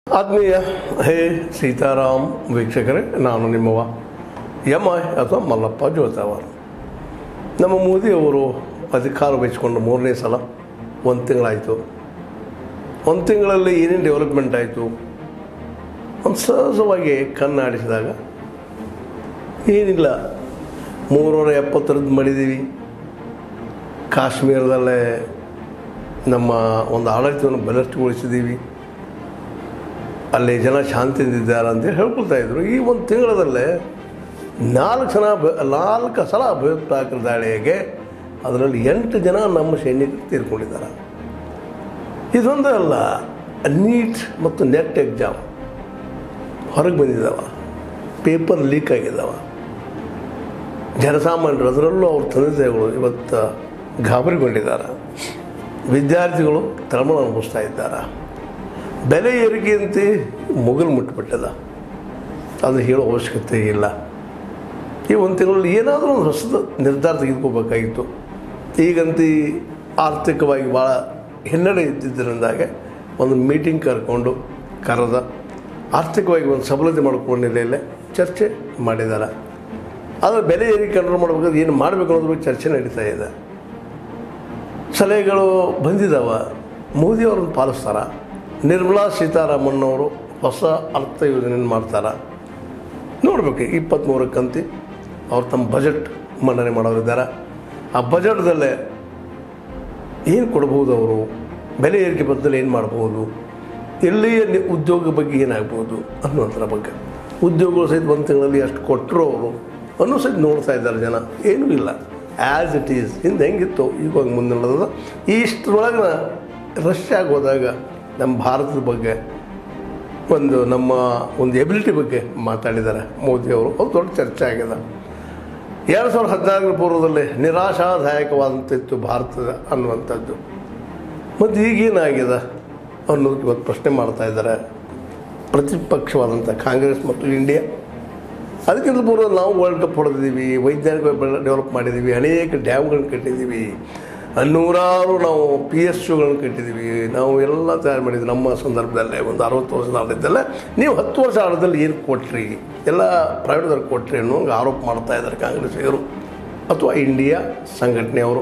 ಆತ್ಮೀಯ ಹೇ ಸೀತಾರಾಮ್ ವೀಕ್ಷಕರೇ ನಾನು ನಿಮ್ಮವ ಎಂ ಐ ಅಥವಾ ಮಲ್ಲಪ್ಪ ಜೋತಾವರ್ ನಮ್ಮ ಮೋದಿಯವರು ಅಧಿಕಾರ ವಹಿಸಿಕೊಂಡು ಮೂರನೇ ಸಲ ಒಂದು ತಿಂಗಳಾಯಿತು ಒಂದು ತಿಂಗಳಲ್ಲಿ ಏನೇನು ಡೆವಲಪ್ಮೆಂಟ್ ಆಯಿತು ಒಂದು ಸಹಜವಾಗಿ ಕಣ್ಣಾಡಿಸಿದಾಗ ಏನಿಲ್ಲ ಮೂರುನೂರ ಎಪ್ಪತ್ತರದ್ದು ಮಾಡಿದ್ದೀವಿ ಕಾಶ್ಮೀರದಲ್ಲೇ ನಮ್ಮ ಒಂದು ಆಡಳಿತವನ್ನು ಬಲಿಷ್ಠಗೊಳಿಸಿದ್ದೀವಿ ಅಲ್ಲಿ ಜನ ಶಾಂತಿಯಿಂದಿದ್ದಾರೆ ಅಂತೇಳಿ ಹೇಳ್ಕೊಳ್ತಾ ಇದ್ರು ಈ ಒಂದು ತಿಂಗಳದಲ್ಲೇ ನಾಲ್ಕು ಜನ ಬ- ನಾಲ್ಕು ಸಲ ಭಯೋತ್ಪಾದಕರ ದಾಳಿಗೆ ಅದರಲ್ಲಿ ಎಂಟು ಜನ ನಮ್ಮ ಸೈನಿಕರು ತೀರ್ಕೊಂಡಿದ್ದಾರೆ ಇದೊಂದೇ ಅಲ್ಲ ನೀಟ್ ಮತ್ತು ನೆಟ್ ಎಕ್ಸಾಮ್ ಹೊರಗೆ ಬಂದಿದ್ದಾವ ಪೇಪರ್ ಲೀಕ್ ಆಗಿದ್ದಾವ ಜನಸಾಮಾನ್ಯರು ಅದರಲ್ಲೂ ಅವ್ರ ತಂದೆ ತಾಯಿಗಳು ಇವತ್ತು ಗಾಬರಿಗೊಂಡಿದ್ದಾರೆ ವಿದ್ಯಾರ್ಥಿಗಳು ತಳಮಳ ಅನುಭವಿಸ್ತಾ ಇದ್ದಾರೆ ಬೆಲೆ ಏರಿಕೆಯಂತೆ ಮುಗಿಲು ಮುಟ್ಟಿಬಿಟ್ಟದ ಅದು ಹೇಳೋ ಅವಶ್ಯಕತೆ ಇಲ್ಲ ಈ ಒಂದು ತಿಂಗಳಲ್ಲಿ ಏನಾದರೂ ಒಂದು ಹೊಸದು ನಿರ್ಧಾರ ತೆಗೆದುಕೋಬೇಕಾಗಿತ್ತು ಈಗಂತೂ ಆರ್ಥಿಕವಾಗಿ ಭಾಳ ಹಿನ್ನಡೆ ಇದ್ದಿದ್ದರಿಂದಾಗೆ ಒಂದು ಮೀಟಿಂಗ್ ಕರ್ಕೊಂಡು ಕರೆದ ಆರ್ಥಿಕವಾಗಿ ಒಂದು ಸಬಲತೆ ಮಾಡ್ಕೊಂಡು ನೆಲೆಯಲ್ಲೇ ಚರ್ಚೆ ಮಾಡಿದ್ದಾರೆ ಆದರೆ ಬೆಲೆ ಏರಿಕೆ ಕಂಟ್ರೋಲ್ ಮಾಡಬೇಕಾದ್ರೆ ಏನು ಮಾಡಬೇಕು ಅನ್ನೋದ್ರ ಬಗ್ಗೆ ಚರ್ಚೆ ನಡೀತಾ ಇದೆ ಸಲಹೆಗಳು ಬಂದಿದ್ದಾವ ಮೋದಿಯವ್ರನ್ನ ಪಾಲಿಸ್ತಾರ ನಿರ್ಮಲಾ ಸೀತಾರಾಮನ್ ಅವರು ಹೊಸ ಅರ್ಥ ಯೋಜನೆಯನ್ನು ಮಾಡ್ತಾರ ನೋಡ್ಬೇಕು ಇಪ್ಪತ್ತ್ಮೂರಕ್ಕಂತಿ ಅವ್ರು ತಮ್ಮ ಬಜೆಟ್ ಮಂಡನೆ ಮಾಡೋರಿದ್ದಾರೆ ಆ ಬಜೆಟ್ದಲ್ಲೇ ಏನು ಕೊಡ್ಬೋದು ಅವರು ಬೆಲೆ ಏರಿಕೆ ಬದಲು ಏನು ಮಾಡ್ಬೋದು ಎಲ್ಲಿಯ ನಿ- ಉದ್ಯೋಗ ಬಗ್ಗೆ ಏನಾಗ್ಬೋದು ಅನ್ನೋದ್ರ ಬಗ್ಗೆ ಉದ್ಯೋಗಗಳು ಸಹಿತ ಒಂದು ತಿಂಗಳಲ್ಲಿ ಎಷ್ಟು ಕೊಟ್ಟರು ಅವರು ಅನ್ನೋ ಸಹಿತ ನೋಡ್ತಾ ಇದ್ದಾರೆ ಜನ ಏನೂ ಇಲ್ಲ ಆ್ಯಸ್ ಇಟ್ ಈಸ್ ಹಿಂದೆ ಹೆಂಗಿತ್ತು ಈಗ ಹಂಗೆ ಮುಂದೆ ನಡೆದ ಇಷ್ಟರೊಳಗೆ ರಷ್ಯಾಗೆ ಹೋದಾಗ ನಮ್ಮ ಭಾರತದ ಬಗ್ಗೆ ಒಂದು ನಮ್ಮ ಒಂದು ಎಬಿಲಿಟಿ ಬಗ್ಗೆ ಮಾತಾಡಿದ್ದಾರೆ ಮೋದಿಯವರು ಅದು ದೊಡ್ಡ ಚರ್ಚೆ ಆಗಿದೆ ಎರಡು ಸಾವಿರದ ಹದಿನಾಲ್ಕರ ಪೂರ್ವದಲ್ಲಿ ನಿರಾಶಾದಾಯಕವಾದಂತಿತ್ತು ಭಾರತದ ಅನ್ನುವಂಥದ್ದು ಮತ್ತು ಈಗೇನಾಗಿದೆ ಅನ್ನೋದಕ್ಕೆ ಇವತ್ತು ಪ್ರಶ್ನೆ ಮಾಡ್ತಾ ಇದ್ದಾರೆ ಪ್ರತಿಪಕ್ಷವಾದಂಥ ಕಾಂಗ್ರೆಸ್ ಮತ್ತು ಇಂಡಿಯಾ ಅದಕ್ಕಿಂತ ಪೂರ್ವ ನಾವು ವರ್ಲ್ಡ್ ಕಪ್ ಹೊಡೆದಿದ್ದೀವಿ ವೈಜ್ಞಾನಿಕ ಡೆವಲಪ್ ಮಾಡಿದ್ದೀವಿ ಅನೇಕ ಡ್ಯಾಮ್ಗಳನ್ನ ಕಟ್ಟಿದ್ದೀವಿ ನೂರಾರು ನಾವು ಪಿ ಎಸ್ ಯುಗಳನ್ನ ಕಟ್ಟಿದ್ದೀವಿ ನಾವು ಎಲ್ಲ ತಯಾರು ಮಾಡಿದ್ವಿ ನಮ್ಮ ಸಂದರ್ಭದಲ್ಲೇ ಒಂದು ಅರವತ್ತು ವರ್ಷದ ಆಡಳಿತದಲ್ಲೇ ನೀವು ಹತ್ತು ವರ್ಷ ಆಡಳಿತದಲ್ಲಿ ಏನು ಕೊಟ್ರಿ ಎಲ್ಲ ಪ್ರೈವೇಟ್ದವ್ರು ಕೊಟ್ರಿ ಅನ್ನೋ ಹಂಗೆ ಆರೋಪ ಮಾಡ್ತಾ ಇದ್ದಾರೆ ಕಾಂಗ್ರೆಸ್ಸಿಗರು ಅಥವಾ ಇಂಡಿಯಾ ಸಂಘಟನೆಯವರು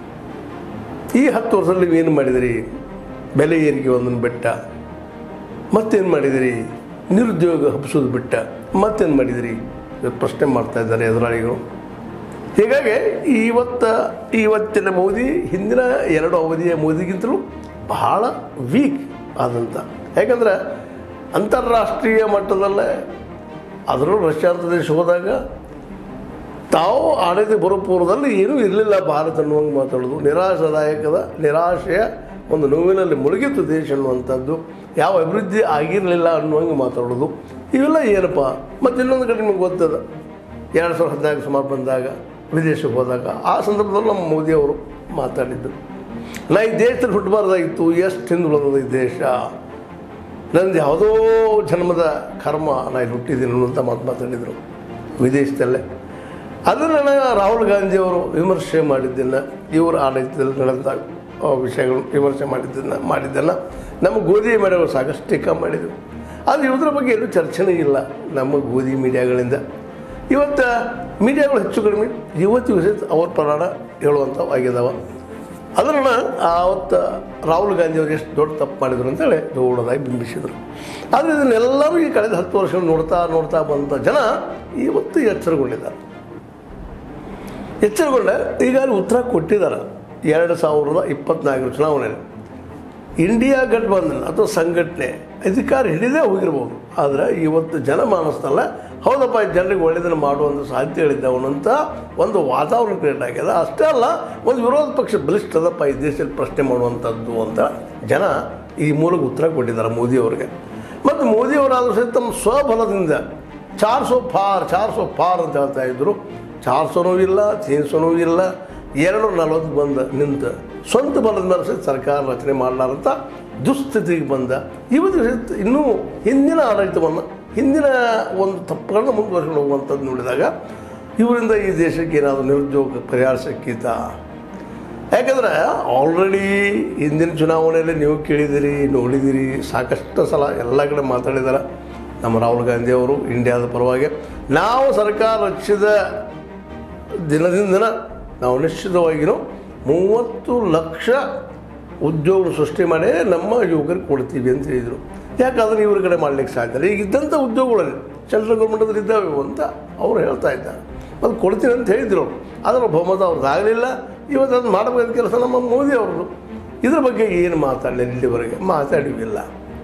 ಈ ಹತ್ತು ವರ್ಷದಲ್ಲಿ ನೀವೇನು ಮಾಡಿದಿರಿ ಬೆಲೆ ಏರಿಕೆ ಒಂದನ್ನು ಬಿಟ್ಟ ಮತ್ತೇನು ಮಾಡಿದಿರಿ ನಿರುದ್ಯೋಗ ಹಬ್ಬಿಸೋದು ಬಿಟ್ಟ ಮತ್ತೇನು ಮಾಡಿದಿರಿ ಇವತ್ತು ಪ್ರಶ್ನೆ ಮಾಡ್ತಾ ಇದ್ದಾರೆ ಎದುರಾಳಿಗಳು ಹೀಗಾಗಿ ಇವತ್ತ ಇವತ್ತಿನ ಮೋದಿ ಹಿಂದಿನ ಎರಡು ಅವಧಿಯ ಮೋದಿಗಿಂತಲೂ ಬಹಳ ವೀಕ್ ಆದಂಥ ಯಾಕಂದ್ರೆ ಅಂತಾರಾಷ್ಟ್ರೀಯ ಮಟ್ಟದಲ್ಲೇ ಅದರಲ್ಲೂ ರಷ್ಯಾದ ದೇಶ ಹೋದಾಗ ತಾವು ಆಡಳಿತ ಬರೋ ಪೂರ್ವದಲ್ಲಿ ಏನೂ ಇರಲಿಲ್ಲ ಭಾರತ ಅನ್ನುವಂಗೆ ಮಾತಾಡೋದು ನಿರಾಶಾದಾಯಕದ ನಿರಾಶೆಯ ಒಂದು ನೋವಿನಲ್ಲಿ ಮುಳುಗಿತ್ತು ದೇಶ ಅನ್ನುವಂಥದ್ದು ಯಾವ ಅಭಿವೃದ್ಧಿ ಆಗಿರಲಿಲ್ಲ ಅನ್ನುವಂಗೆ ಮಾತಾಡೋದು ಇವೆಲ್ಲ ಏನಪ್ಪ ಮತ್ತು ಇನ್ನೊಂದು ಕಡೆ ನಿಮಗೆ ಗೊತ್ತದ ಎರಡು ಸಾವಿರದ ಹದಿನಾಲ್ಕು ಸುಮಾರು ಬಂದಾಗ ವಿದೇಶಕ್ಕೆ ಹೋದಾಗ ಆ ಸಂದರ್ಭದಲ್ಲಿ ನಮ್ಮ ಮೋದಿಯವರು ಮಾತಾಡಿದ್ದು ನಾ ಈ ದೇಶದಲ್ಲಿ ಹುಟ್ಟಬಾರ್ದಾಗಿತ್ತು ಎಷ್ಟು ಹಿಂದುಳಿದ ಈ ದೇಶ ನಂದು ಯಾವುದೋ ಜನ್ಮದ ಕರ್ಮ ನಾ ಇಲ್ಲಿ ಹುಟ್ಟಿದ್ದೀನಿ ಅನ್ನುವಂಥ ಮಾತು ಮಾತಾಡಿದರು ವಿದೇಶದಲ್ಲೇ ಅದನ್ನು ನಾನು ರಾಹುಲ್ ಗಾಂಧಿಯವರು ವಿಮರ್ಶೆ ಮಾಡಿದ್ದನ್ನು ಇವರ ಆಡಳಿತದಲ್ಲಿ ನಡೆದ ಆ, ವಿಷಯಗಳು ವಿಮರ್ಶೆ ಮಾಡಿದ್ದನ್ನು ಮಾಡಿದ್ದನ್ನು ನಮ್ಮ ಗೋಧಿ ಮೀಡಿಯಾಗಳು ಸಾಕಷ್ಟು ಟೀಕಾ ಮಾಡಿದರು ಆದರೆ ಇದ್ರ ಬಗ್ಗೆ ಎಲ್ಲೂ ಚರ್ಚೆನೇ ಇಲ್ಲ ನಮ್ಮ ಗೋಧಿ ಮೀಡಿಯಾಗಳಿಂದ ಇವತ್ತು ಮೀಡಿಯಾಗಳು ಹೆಚ್ಚು ಕಡಿಮೆ ಇವತ್ತಿಗೂ ಸಹಿತ ಅವ್ರ ಪ್ರಮಾಣ ಹೇಳುವಂಥವು ಆಗಿದ್ದಾವೆ ಅದನ್ನು ಆವತ್ತು ರಾಹುಲ್ ಗಾಂಧಿ ಅವರು ಎಷ್ಟು ದೊಡ್ಡ ತಪ್ಪು ಮಾಡಿದ್ರು ಅಂತೇಳಿ ದೊಡ್ಡದಾಗಿ ಬಿಂಬಿಸಿದರು ಆದರೆ ಇದನ್ನೆಲ್ಲರೂ ಈ ಕಳೆದ ಹತ್ತು ವರ್ಷಗಳು ನೋಡ್ತಾ ನೋಡ್ತಾ ಬಂದ ಜನ ಇವತ್ತು ಎಚ್ಚರಗೊಂಡಿದ್ದಾರೆ ಎಚ್ಚರಗೊಂಡ ಈಗ ಅಲ್ಲಿ ಉತ್ತರ ಕೊಟ್ಟಿದ್ದಾರೆ ಎರಡು ಸಾವಿರದ ಇಪ್ಪತ್ನಾಲ್ಕರ ಚುನಾವಣೆಯಲ್ಲಿ ಇಂಡಿಯಾ ಗಠಬಂಧನ್ ಅಥವಾ ಸಂಘಟನೆ ಅಧಿಕಾರ ಹಿಡಿದೇ ಹೋಗಿರ್ಬೋದು ಆದರೆ ಇವತ್ತು ಜನಮಾನಸದಲ್ಲ ಹೌದಪ್ಪ ಈ ಜನರಿಗೆ ಒಳ್ಳೆಯದನ್ನು ಮಾಡುವಂಥ ಸಾಧ್ಯತೆಗಳಿದ್ದಾವೆ ಅಂತ ಒಂದು ವಾತಾವರಣ ಕ್ರಿಯೇಟ್ ಆಗ್ಯದ ಅಷ್ಟೇ ಅಲ್ಲ ಒಂದು ವಿರೋಧ ಪಕ್ಷ ಬಲಿಷ್ಠದಪ್ಪ ಈ ದೇಶದಲ್ಲಿ ಪ್ರಶ್ನೆ ಮಾಡುವಂಥದ್ದು ಅಂತ ಜನ ಈ ಮೂಲಕ ಉತ್ತರ ಕೊಟ್ಟಿದ್ದಾರೆ ಮೋದಿಯವರಿಗೆ ಮತ್ತು ಮೋದಿಯವರಾದರೂ ಸಹಿತ ತಮ್ಮ ಸ್ವಬಲದಿಂದ ಚಾರ್ ಸೋ ಫಾರ್ ಚಾರ್ ಸೋ ಫಾರ್ ಅಂತ ಹೇಳ್ತಾ ಇದ್ದರು ಚಾರ್ ಸೋನೂ ಇಲ್ಲ ತೀನ್ ಸೋನೂ ಇಲ್ಲ ಎರಡು ನಲವತ್ತು ಬಂದ ನಿಂತ ಸ್ವಂತ ಬಲದ ಮೇಲೆ ಸಹಿತ ಸರ್ಕಾರ ರಚನೆ ಮಾಡಲಾರಂಥ ದುಸ್ಥಿತಿಗೆ ಬಂದ ಇವತ್ತು ಸಹಿತ ಇನ್ನೂ ಹಿಂದಿನ ಆಡಳಿತವನ್ನು ಹಿಂದಿನ ಒಂದು ತಪ್ಪುಗಳನ್ನ ಮುಂದುವರ್ಸ್ಕೊಂಡು ಹೋಗುವಂಥದ್ದು ನೋಡಿದಾಗ ಇವರಿಂದ ಈ ದೇಶಕ್ಕೆ ಏನಾದರೂ ನಿರುದ್ಯೋಗ ಪರಿಹಾರ ಸಿಕ್ಕಿತಾ ಯಾಕಂದ್ರೆ ಆಲ್ರೆಡಿ ಹಿಂದಿನ ಚುನಾವಣೆಯಲ್ಲಿ ನೀವು ಕೇಳಿದಿರಿ ನೋಡಿದಿರಿ ಸಾಕಷ್ಟು ಸಲ ಎಲ್ಲ ಕಡೆ ಮಾತಾಡಿದಾರೆ ನಮ್ಮ ರಾಹುಲ್ ಗಾಂಧಿ ಅವರು ಇಂಡಿಯಾದ ಪರವಾಗಿ ನಾವು ಸರ್ಕಾರ ರಚಿಸಿದ ದಿನದಿಂದ ದಿನ ನಾವು ನಿಶ್ಚಿತವಾಗಿಯೂ ಮೂವತ್ತು ಲಕ್ಷ ಉದ್ಯೋಗ ಸೃಷ್ಟಿ ಮಾಡಿ ನಮ್ಮ ಯುವಕರಿಗೆ ಕೊಡ್ತೀವಿ ಅಂತ ಹೇಳಿದರು ಯಾಕಂದ್ರೆ ಇವ್ರ ಕಡೆ ಮಾಡ್ಲಿಕ್ಕೆ ಸಾಧ್ಯ ಇಲ್ಲ. ಈಗ ಇದ್ದಂಥ ಉದ್ಯೋಗಗಳಲ್ಲಿ ಸೆಂಟ್ರಲ್ ಗೌರ್ಮೆಂಟಲ್ಲಿ ಇದ್ದಾವೆ ಇವು ಅಂತ ಅವ್ರು ಹೇಳ್ತಾ ಇದ್ದಾರೆ ಅದು ಕೊಡ್ತೀನಿ ಅಂತ ಹೇಳಿದ್ರು ಅವ್ರು ಅದರ ಬಹುಮತ ಅವ್ರದ್ದು ಆಗಲಿಲ್ಲ ಇವತ್ತು ಅದು ಮಾಡಬೇಕಾದ ಕೆಲಸ ನಮ್ಮ ಮೋದಿ ಅವ್ರದ್ದು ಇದ್ರ ಬಗ್ಗೆ ಏನು ಮಾತಾಡಲಿಲ್ಲ ಇಲ್ಲಿವರೆಗೆ ಮಾತಾಡಿವಿಲ್ಲ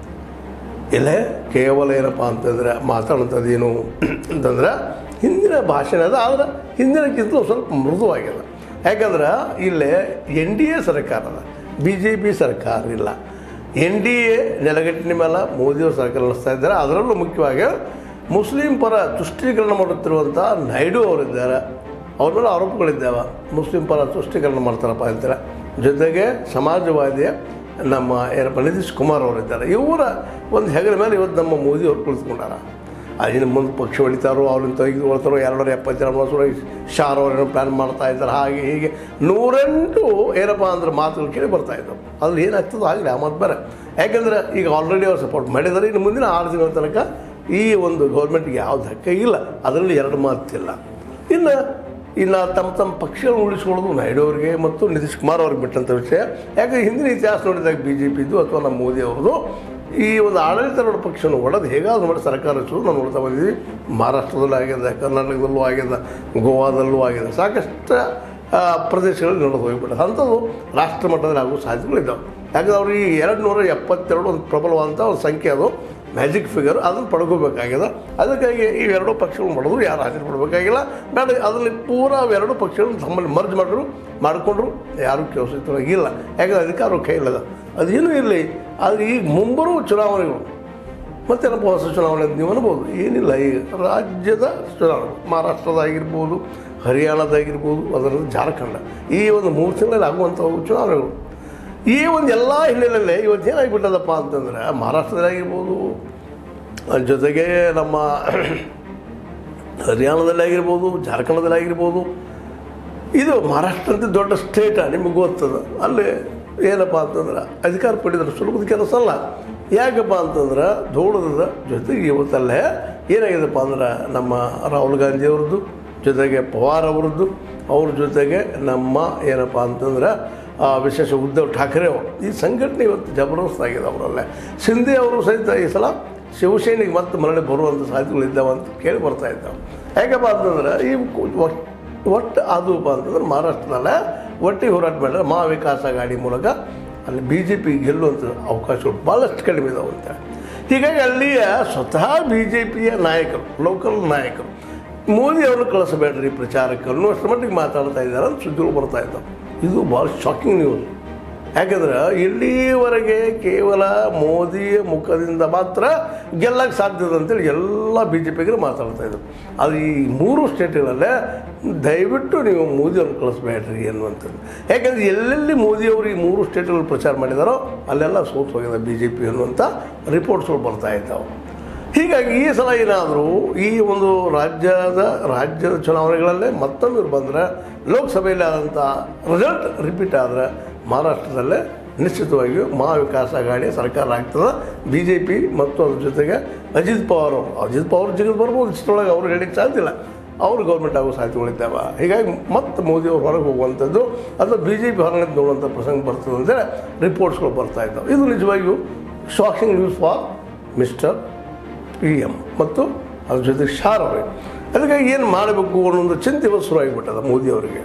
ಇಲ್ಲೇ ಕೇವಲ ಏನಪ್ಪ ಅಂತಂದ್ರೆ ಮಾತಾಡುವಂಥದ್ದು ಏನು ಅಂತಂದ್ರೆ ಹಿಂದಿನ ಭಾಷಣ ಅದ ಆದ್ರೆ ಹಿಂದಿನಕ್ಕಿಂತಲೂ ಸ್ವಲ್ಪ ಮೃದುವಾಗ್ಯದ ಯಾಕಂದ್ರೆ ಇಲ್ಲೇ ಎನ್ ಡಿ ಎ ಸರ್ಕಾರ ಅದ ಬಿ ಜೆ ಪಿ ಸರ್ಕಾರ ಇಲ್ಲ ಎನ್ ಡಿ ಎ ನೆಲಗಟ್ಟಿನ ಮೇಲೆ ಮೋದಿಯವರು ಸರ್ಕಾರ ನಡೆಸ್ತಾ ಇದ್ದಾರೆ ಅದರಲ್ಲೂ ಮುಖ್ಯವಾಗಿ ಮುಸ್ಲಿಂ ಪರ ತುಷ್ಟೀಕರಣ ಮಾಡುತ್ತಿರುವಂಥ ನಾಯ್ಡು ಅವರಿದ್ದಾರೆ ಅವ್ರ ಮೇಲೆ ಆರೋಪಗಳಿದ್ದಾವೆ ಮುಸ್ಲಿಂ ಪರ ತುಷ್ಟೀಕರಣ ಮಾಡ್ತಾರಪ್ಪ ಅಂತಾರೆ ಜೊತೆಗೆ ಸಮಾಜವಾದಿಯ ನಮ್ಮ ಏನಪ್ಪ ನಿತೀಶ್ ಕುಮಾರ್ ಅವರಿದ್ದಾರೆ ಇವರ ಒಂದು ಹೆಗಲ ಮೇಲೆ ಇವತ್ತು ನಮ್ಮ ಮೋದಿ ಅವರು ಕುಳಿತುಕೊಂಡಾರ ಅಲ್ಲಿನ ಮುಂದೆ ಪಕ್ಷ ಹೊಡಿತಾರೋ ಅವ್ರನ್ನ ತೆಗೆದುಕೊಳ್ತಾರೋ ಎರಡು ಎಪ್ಪತ್ತೆರಡು ವರ್ಷ ಶಾರ್ ಅವರೇನೋ ಪ್ಲ್ಯಾನ್ ಮಾಡ್ತಾ ಇದ್ದಾರೆ ಹಾಗೆ ಹೀಗೆ ನೂರೆಂಟು ಏನಪ್ಪ ಅಂದ್ರೆ ಮಾತುಗಳು ಕೇಳಿ ಬರ್ತಾ ಇದ್ದವು ಅದ್ರಲ್ಲಿ ಏನಾಗ್ತದೋ ಆಗಲಿ ಆ ಮಾತು ಬೇರೆ ಯಾಕಂದ್ರೆ ಈಗ ಆಲ್ರೆಡಿ ಅವ್ರು ಸಪೋರ್ಟ್ ಮಾಡಿದ್ದಾರೆ ಇನ್ನು ಮುಂದಿನ ಆರು ತಿಂಗಳ ತನಕ ಈ ಒಂದು ಗೌರ್ಮೆಂಟ್ಗೆ ಯಾವ್ದು ಹಕ್ಕ ಇಲ್ಲ ಅದರಲ್ಲಿ ಎರಡು ಮಾತಿಲ್ಲ ಇನ್ನು ಇನ್ನು ತಮ್ಮ ತಮ್ಮ ಪಕ್ಷಗಳನ್ನು ಉಳಿಸ್ಕೊಳ್ಳೋದು ನಾಯ್ಡು ಅವರಿಗೆ ಮತ್ತು ನಿತೀಶ್ ಕುಮಾರ್ ಅವ್ರಿಗೆ ಬಿಟ್ಟಂಥ ವಿಷಯ ಯಾಕಂದ್ರೆ ಹಿಂದಿನ ಇತಿಹಾಸ ನೋಡಿದಾಗ ಬಿ ಜೆ ಪಿದು ಅಥವಾ ನಮ್ಮ ಮೋದಿ ಅವ್ರದ್ದು ಈ ಒಂದು ಆಡಳಿತಾರೂಢ ಪಕ್ಷವನ್ನು ಒಡೆದು ಹೇಗಾದ್ರೂ ಮಾಡಿ ಸರ್ಕಾರ ರಚಿಸೋದು ನಾವು ನೋಡ್ತಾ ಬಂದಿದ್ದೀವಿ ಮಹಾರಾಷ್ಟ್ರದಲ್ಲೂ ಆಗಿದೆ ಕರ್ನಾಟಕದಲ್ಲೂ ಆಗಿದೆ ಗೋವಾದಲ್ಲೂ ಆಗಿದೆ ಸಾಕಷ್ಟು ಆ, ಪ್ರದೇಶಗಳಲ್ಲಿ ನಡೆದು ಹೋಗಿಬಿಟ್ಟು ಅಂಥದ್ದು ರಾಷ್ಟ್ರ ಮಟ್ಟದಲ್ಲಿ ಆಗುವ ಸಾಧ್ಯತೆಗಳಿದ್ದಾವೆ ಯಾಕಂದ್ರೆ ಅವ್ರಿಗೆ ಎರಡು ನೂರ ಎಪ್ಪತ್ತೆರಡು ಒಂದು ಪ್ರಬಲವಾದಂಥ ಒಂದು ಸಂಖ್ಯೆ ಅದು ಮ್ಯಾಜಿಕ್ ಫಿಗರ್ ಅದನ್ನು ಪಡ್ಕೋಬೇಕಾಗಿದೆ ಅದಕ್ಕಾಗಿ ಇವೆರಡು ಪಕ್ಷಗಳು ಮಾಡಿದ್ರು ಯಾರು ಹಾಜರು ಪಡಬೇಕಾಗಿಲ್ಲ ಬೇಡ ಅದರಲ್ಲಿ ಪೂರ ಅವೆರಡು ಪಕ್ಷಗಳು ತಮ್ಮಲ್ಲಿ ಮರ್ಜ್ ಮಾಡಿದ್ರು ಮಾಡಿಕೊಂಡ್ರು ಯಾರೂ ಕೆಲಸವಾಗಿಲ್ಲ ಯಾಕಂದ್ರೆ ಅಧಿಕಾರ ಕೈಲದ ಅದೇನೂ ಇರಲಿ ಆದರೆ ಈಗ ಮುಂಬರುವ ಚುನಾವಣೆಗಳು ಮತ್ತೇನಪ್ಪ ಹೊಸ ಚುನಾವಣೆ ಅಂತ ನೀವು ಅನ್ಬೋದು ಏನಿಲ್ಲ ಈಗ ರಾಜ್ಯದ ಚುನಾವಣೆ ಮಹಾರಾಷ್ಟ್ರದಾಗಿರ್ಬೋದು ಹರಿಯಾಣದಾಗಿರ್ಬೋದು ಅದರ ಜಾರ್ಖಂಡ ಈ ಒಂದು ಮೂರು ತಿಂಗಳಲ್ಲಿ ಆಗುವಂಥ ಚುನಾವಣೆಗಳು ಈ ಒಂದು ಎಲ್ಲ ಹಿನ್ನೆಲೆಯಲ್ಲೇ ಇವತ್ತು ಏನಾಗಿಬಿಟ್ಟದಪ್ಪ ಅಂತಂದ್ರೆ ಮಹಾರಾಷ್ಟ್ರದಲ್ಲಾಗಿರ್ಬೋದು ಅದ್ರ ಜೊತೆಗೆ ನಮ್ಮ ಹರಿಯಾಣದಲ್ಲಾಗಿರ್ಬೋದು ಜಾರ್ಖಂಡದಲ್ಲಾಗಿರ್ಬೋದು ಇದು ಮಹಾರಾಷ್ಟ್ರ ಅಂತ ದೊಡ್ಡ ಸ್ಟೇಟ ನಿಮಗೆ ಗೊತ್ತದ ಅಲ್ಲಿ ಏನಪ್ಪ ಅಂತಂದ್ರೆ ಅಧಿಕಾರ ಪಡೆದ್ರೆ ಸುಲಭದ ಕೆಲಸ ಅಲ್ಲ ಯಾಕಪ್ಪ ಅಂತಂದ್ರೆ ಧೂಳದ ಜೊತೆಗೆ ಇವತ್ತಲ್ಲೇ ಏನಾಗಿದೆಪ್ಪ ಅಂದ್ರೆ ನಮ್ಮ ರಾಹುಲ್ ಗಾಂಧಿ ಅವ್ರದ್ದು ಜೊತೆಗೆ ಪವಾರ್ ಅವ್ರದ್ದು ಅವ್ರ ಜೊತೆಗೆ ನಮ್ಮ ಏನಪ್ಪ ಅಂತಂದ್ರೆ ಆ, ವಿಶೇಷ ಉದ್ಧವ್ ಠಾಕ್ರೆ ಅವರು ಈ ಸಂಘಟನೆ ಇವತ್ತು ಜಬರ್ದಸ್ತ್ ಆಗಿದೆ ಅವರಲ್ಲೇ ಸಿಂಧೆ ಅವರು ಸಹಿತ ಈ ಸಲ ಶಿವಸೇನೆಗೆ ಮತ್ತೆ ಮರಳಿ ಬರುವಂಥ ಸಾಧ್ಯತೆಗಳಿದ್ದಾವೆ ಅಂತ ಕೇಳಿ ಬರ್ತಾ ಇದ್ದಾವೆ ಯಾಕಪ್ಪ ಅಂತಂದ್ರೆ ಈ ಕು- ಒಟ್- ಒಟ್ಟು ಆದೂಪ ಅಂತಂದ್ರೆ ಮಹಾರಾಷ್ಟ್ರದಲ್ಲೇ ಒಟ್ಟಿಗೆ ಹೋರಾಟ ಮಾಡಿದ್ರೆ ಮಹಾ ವಿಕಾಸ ಗಾಡಿ ಮೂಲಕ ಅಲ್ಲಿ ಬಿ ಜೆ ಪಿ ಗೆಲ್ಲುವಂಥ ಅವಕಾಶಗಳು ಭಾಳಷ್ಟು ಕಡಿಮೆ ಇದಾವೆ ಅಂತ ಹೀಗಾಗಿ ಅಲ್ಲಿಯ ಸ್ವತಃ ಬಿ ಜೆ ಪಿಯ ನಾಯಕರು ಲೋಕಲ್ ನಾಯಕರು ಮೋದಿ ಅವ್ರನ್ನ ಕಳಿಸಬೇಡ್ರಿ ಪ್ರಚಾರಕ್ಕೆ ಅನ್ನುವಷ್ಟು ಮಟ್ಟಿಗೆ ಮಾತಾಡ್ತಾ ಇದ್ದಾರೆ ಅಂತ ಸುದ್ದಿಗಳು ಬರ್ತಾ ಇದ್ದಾವೆ ಇದು ಭಾಳ ಶಾಕಿಂಗ್ ನ್ಯೂಸ್ ಯಾಕಂದ್ರೆ ಇಲ್ಲಿವರೆಗೆ ಕೇವಲ ಮೋದಿಯ ಮುಖದಿಂದ ಮಾತ್ರ ಗೆಲ್ಲಕ್ಕೆ ಸಾಧ್ಯದ ಅಂತೇಳಿ ಎಲ್ಲ ಬಿ ಜೆ ಪಿಗರು ಮಾತಾಡ್ತಾ ಇದ್ರು ಅದು ಈ ಮೂರು ಸ್ಟೇಟ್ಗಳಲ್ಲೇ ದಯವಿಟ್ಟು ನೀವು ಮೋದಿಯವ್ರನ್ನ ಕಳಿಸ್ಬೇಡ್ರಿ ಅನ್ನುವಂಥದ್ದು ಯಾಕಂದ್ರೆ ಎಲ್ಲೆಲ್ಲಿ ಮೋದಿಯವರು ಈ ಮೂರು ಸ್ಟೇಟ್ಗಳು ಪ್ರಚಾರ ಮಾಡಿದಾರೋ ಅಲ್ಲೆಲ್ಲ ಸೋತು ಹೋಗಿದೆ ಬಿ ಜೆ ಪಿ ಅನ್ನುವಂಥ ರಿಪೋರ್ಟ್ಸ್ಗಳು ಬರ್ತಾ ಇದ್ದಾವೆ ಹೀಗಾಗಿ ಈ ಸಲ ಏನಾದರೂ ಈ ಒಂದು ರಾಜ್ಯದ ರಾಜ್ಯದ ಚುನಾವಣೆಗಳಲ್ಲೇ ಮತ್ತೊಮ್ಮೆ ಇವ್ರು ಬಂದರೆ ಲೋಕಸಭೆಯಲ್ಲಿ ಆದಂಥ ರಿಸಲ್ಟ್ ರಿಪೀಟ್ ಆದರೆ ಮಹಾರಾಷ್ಟ್ರದಲ್ಲೇ ನಿಶ್ಚಿತವಾಗಿಯೂ ಮಹಾವಿಕಾಸ ಅಘಾಡಿ ಸರ್ಕಾರ ಆಗ್ತದೆ ಬಿ ಜೆ ಪಿ ಮತ್ತು ಅದ್ರ ಜೊತೆಗೆ ಅಜಿತ್ ಪವಾರ್ ಅವರು ಅಜಿತ್ ಪವಾರ್ ಜಿಗಿದು ಬರ್ಬೋದು ಇಷ್ಟರೊಳಗೆ ಅವರು ಹೇಳಿಕ್ಕೆ ಸಾಧ್ಯ ಇಲ್ಲ ಅವರು ಗೌರ್ಮೆಂಟ್ ಆಗೋ ಸಾಧ್ಯತೆಗಳಿದ್ದಾವೆ ಹೀಗಾಗಿ ಮತ್ತೆ ಮೋದಿ ಅವರು ಹೊರಗೆ ಹೋಗುವಂಥದ್ದು ಅಥವಾ ಬಿ ಜೆ ಪಿ ಹೊರಗೆ ನೋಡುವಂಥ ಪ್ರಸಂಗ ಬರ್ತದೆ ಅಂತೇಳಿ ರಿಪೋರ್ಟ್ಸ್ಗಳು ಬರ್ತಾ ಇದ್ದಾವೆ ಇದು ನಿಜವಾಗಿಯೂ shocking news for mister P M ಮತ್ತು ಅದ್ರ ಜೊತೆ ಶಾರ್ ಅವರಿಗೆ ಅದಕ್ಕಾಗಿ ಏನು ಮಾಡಬೇಕು ಅನ್ನೋ ಚಿಂತೆ ಇವತ್ತು ಶುರುವಾಗಿಬಿಟ್ಟದ ಮೋದಿ ಅವರಿಗೆ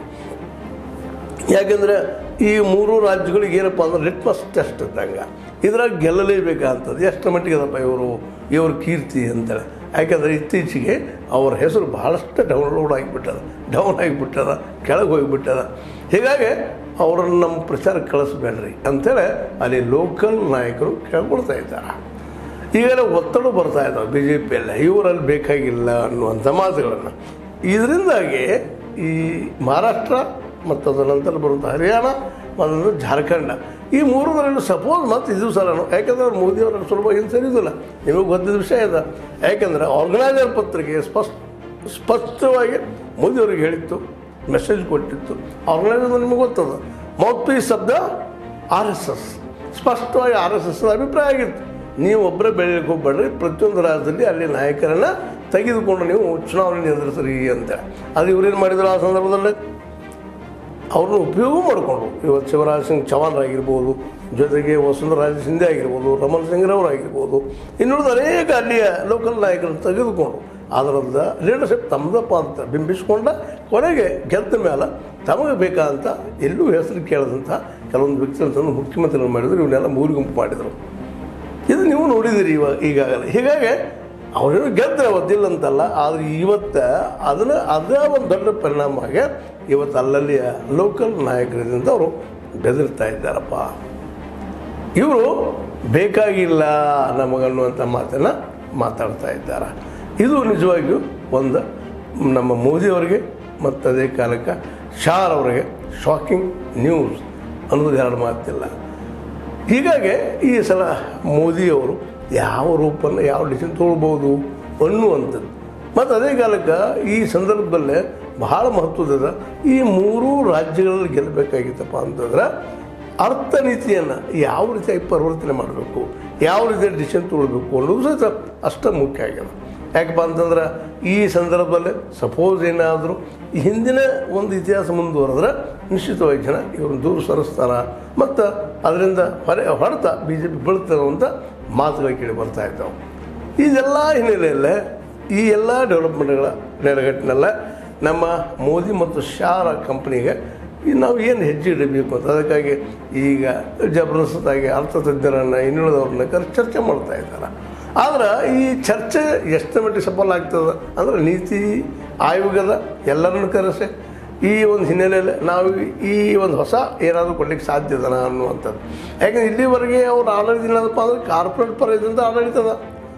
ಯಾಕೆಂದರೆ ಈ ಮೂರು ರಾಜ್ಯಗಳಿಗೆ ಏನಪ್ಪ ಅಂದ್ರೆ ಲಿಟ್ಮಸ್ ಟೆಸ್ಟ್ ಇದ್ದಂಗೆ ಇದ್ರಾಗ ಗೆಲ್ಲಲೇಬೇಕಂತದ್ದು ಎಷ್ಟು ಮಟ್ಟಿಗೆ ಅದಪ್ಪ ಇವರು ಇವ್ರ ಕೀರ್ತಿ ಅಂತೇಳಿ ಯಾಕೆಂದರೆ ಇತ್ತೀಚೆಗೆ ಅವರ ಹೆಸರು ಬಹಳಷ್ಟು ಡೌನ್ಲೋಡ್ ಆಗಿಬಿಟ್ಟದ ಡೌನ್ ಆಗಿಬಿಟ್ಟದ ಕೆಳಗೆ ಹೋಗಿಬಿಟ್ಟದ ಹೀಗಾಗಿ ಅವರನ್ನು ನಮ್ಮ ಪ್ರಚಾರಕ್ಕೆ ಕಳಿಸ್ಬೇಡ್ರಿ ಅಂತೇಳಿ ಅಲ್ಲಿ ಲೋಕಲ್ ನಾಯಕರು ಕೇಳ್ಕೊಳ್ತಾ ಇದ್ದಾರೆ ಈಗೆಲ್ಲ ಒತ್ತಡ ಬರ್ತಾ ಇದ್ದಾವೆ ಬಿ ಜೆ ಪಿಯಲ್ಲ ಇವರಲ್ಲಿ ಬೇಕಾಗಿಲ್ಲ ಅನ್ನುವಂಥ ಮಾತುಗಳನ್ನು ಇದರಿಂದಾಗಿ ಈ ಮಹಾರಾಷ್ಟ್ರ ಮತ್ತು ಅದರ ನಂತರ ಬರುವಂಥ ಹರಿಯಾಣ ಮತ್ತು ಜಾರ್ಖಂಡ ಈ ಮೂರರಲ್ಲಿ ಸಪೋಸ್ ಮತ್ತು ಇದು ಸಲ ಯಾಕಂದ್ರೆ ಮೋದಿ ಅವರ ಸುಲಭ ಏನು ಸರಿಯೋದಿಲ್ಲ ನಿಮಗೆ ಗೊತ್ತಿದ್ದ ವಿಷಯ ಇದೆ ಯಾಕಂದರೆ ಆರ್ಗನೈಸರ್ ಪತ್ರಿಕೆ ಸ್ಪಷ್ಟ ಸ್ಪಷ್ಟವಾಗಿ ಮೋದಿಯವರಿಗೆ ಹೇಳಿತ್ತು ಮೆಸೇಜ್ ಕೊಟ್ಟಿತ್ತು ಆರ್ಗನೈಸರ್ ನಿಮಗೆ ಗೊತ್ತದ mouthpiece of the R S S ಸ್ಪಷ್ಟವಾಗಿ ಆರ್ ಎಸ್ ಎಸ್ ಅಭಿಪ್ರಾಯ ಆಗಿತ್ತು ನೀವು ಒಬ್ಬರೇ ಬೆಳೀಲಿಕ್ಕೆ ಹೋಗ್ಬೇಡ್ರಿ ಪ್ರತಿಯೊಂದು ರಾಜ್ಯದಲ್ಲಿ ಅಲ್ಲಿ ನಾಯಕರನ್ನು ತೆಗೆದುಕೊಂಡು ನೀವು ಚುನಾವಣೆ ಎದುರಿಸ್ರಿ ಅಂತ ಅದು ಇವ್ರೇನು ಮಾಡಿದ್ರು ಆ ಸಂದರ್ಭದಲ್ಲಿ ಅವ್ರನ್ನ ಉಪಯೋಗ ಮಾಡಿಕೊಂಡ್ರು ಇವತ್ತು ಶಿವರಾಜ್ ಸಿಂಗ್ ಚೌಹಾಣ್ರಾಗಿರ್ಬೋದು ಜೊತೆಗೆ ವಸುಂಧರಾಜ ಸಿಂಧೆ ಆಗಿರ್ಬೋದು ರಮಣ್ ಸಿಂಗ್ರವ್ರು ಆಗಿರ್ಬೋದು ಇನ್ನುಳಿದ ಅನೇಕ ಅಲ್ಲಿಯ ಲೋಕಲ್ ನಾಯಕರನ್ನು ತೆಗೆದುಕೊಂಡ್ರು ಅದರಿಂದ ಲೀಡರ್ಶಿಪ್ ತಮ್ಮದಪ್ಪ ಅಂತ ಬಿಂಬಿಸ್ಕೊಂಡ ಕೊನೆಗೆ ಗೆದ್ದ ಮೇಲೆ ತಮಗೆ ಬೇಕಾದಂಥ ಎಲ್ಲೂ ಹೆಸರು ಕೇಳದಂಥ ಕೆಲವೊಂದು ವ್ಯಕ್ತಿಗಳನ್ನು ತಂದು ಮುಖ್ಯಮಂತ್ರಿಗಳು ಮಾಡಿದ್ರು ಇವನ್ನೆಲ್ಲ ಮೂರು ಗುಂಪು ಮಾಡಿದರು ಇದು ನೀವು ನೋಡಿದಿರಿ ಇವಾಗ ಈಗಾಗಲೇ ಹೀಗಾಗಿ ಅವರೇನು ಗೆದ್ದರೆ ಅವತ್ತಿಲ್ಲ ಅಂತಲ್ಲ ಆದರೆ ಇವತ್ತು ಅದನ್ನು ಅದೇ ಒಂದು ದೊಡ್ಡ ಪರಿಣಾಮ ಆಗಿ ಇವತ್ತು ಅಲ್ಲಲ್ಲಿಯ ಲೋಕಲ್ ನಾಯಕರಿಂದ ಅವರು ಬೆದರ್ತಾ ಇದ್ದಾರಪ್ಪ ಇವರು ಬೇಕಾಗಿಲ್ಲ ನಮಗನ್ನುವಂಥ ಮಾತನ್ನು ಮಾತಾಡ್ತಾ ಇದ್ದಾರೆ ಇದು ನಿಜವಾಗಿಯೂ ಒಂದು ನಮ್ಮ ಮೋದಿಯವರಿಗೆ ಮತ್ತು ಅದೇ ಕಾಲಕ್ಕೆ ಶಾರ್ ಅವರಿಗೆ ಶಾಕಿಂಗ್ ನ್ಯೂಸ್ ಅನ್ನೋದು ಎರಡು ಮಾತಿಲ್ಲ ಹೀಗಾಗಿ ಈ ಸಲ ಮೋದಿಯವರು ಯಾವ ರೂಪನ್ನು ಯಾವ ಡಿಸಿಷನ್ ತೊಗೊಳ್ಬೋದು ಅನ್ನುವಂಥದ್ದು ಮತ್ತು ಅದೇ ಕಾಲಕ್ಕೆ ಈ ಸಂದರ್ಭದಲ್ಲೇ ಬಹಳ ಮಹತ್ವದ ಈ ಮೂರೂ ರಾಜ್ಯಗಳಲ್ಲಿ ಗೆಲ್ಲಬೇಕಾಗಿತ್ತಪ್ಪ ಅಂತಂದ್ರೆ ಅರ್ಥ ನೀತಿಯನ್ನು ಯಾವ ರೀತಿಯಾಗಿ ಪರಿವರ್ತನೆ ಮಾಡಬೇಕು ಯಾವ ರೀತಿಯ ಡಿಸಿಷನ್ ತೊಗೊಳ್ಬೇಕು ಅನ್ನೋದು ಸಹಿತ ಅಷ್ಟೇ ಮುಖ್ಯ ಆಗ್ಯದ ಯಾಕಪ್ಪ ಅಂತಂದ್ರೆ ಈ ಸಂದರ್ಭದಲ್ಲಿ ಸಪೋಸ್ ಏನಾದರೂ ಹಿಂದಿನ ಒಂದು ಇತಿಹಾಸ ಮುಂದುವರೆದ್ರೆ ನಿಶ್ಚಿತವಾಗಿ ಜನ ಇವ್ರನ್ನ ದೂರ ಸರಿಸ್ತಾರ ಮತ್ತು ಅದರಿಂದ ಹೊರ ಹೊಡೆತ ಬಿ ಜೆ ಪಿ ಬೀಳ್ತಾರೆ ಅಂತ ಮಾತುಗಳು ಕೇಳಿ ಬರ್ತಾ ಇದ್ದಾವೆ ಇದೆಲ್ಲ ಹಿನ್ನೆಲೆಯಲ್ಲೇ ಈ ಎಲ್ಲ ಡೆವಲಪ್ಮೆಂಟ್ಗಳ ನೆಲೆಗಟ್ಟಿನಲ್ಲ ನಮ್ಮ ಮೋದಿ ಮತ್ತು ಶಾರ ಕಂಪ್ನಿಗೆ ಈ ನಾವು ಏನು ಹೆಜ್ಜೆ ಇಡಬೇಕು ಅಂತ ಅದಕ್ಕಾಗಿ ಈಗ ಜಬರ್ದಸ್ತಾಗಿ ಅರ್ಥತಜ್ಞರನ್ನು ಇನ್ನುಳಿದವ್ರನ್ನ ಕರೆಸಿ ಚರ್ಚೆ ಮಾಡ್ತಾ ಇದ್ದಾರೆ ಆದ್ರೆ ಈ ಚರ್ಚೆ ಎಷ್ಟು ಮಟ್ಟಿಗೆ ಸಫಲ ಆಗ್ತದೆ ಅಂದ್ರೆ ನೀತಿ ಆಯೋಗದ ಎಲ್ಲರನ್ನು ಕರೆಸಿ ಈ ಒಂದು ಹಿನ್ನೆಲೆಯಲ್ಲಿ ನಾವು ಈ ಒಂದು ಹೊಸ ಏನಾದರೂ ಕೊಡ್ಲಿಕ್ಕೆ ಸಾಧ್ಯದನ ಅನ್ನುವಂಥದ್ದು ಯಾಕಂದ್ರೆ ಇಲ್ಲಿವರೆಗೆ ಅವ್ರು ಆಡಳಿತ ಏನಪ್ಪ ಅಂದ್ರೆ ಕಾರ್ಪೊರೇಟ್ ಪರದಿಂದ ಆಡಳಿತದ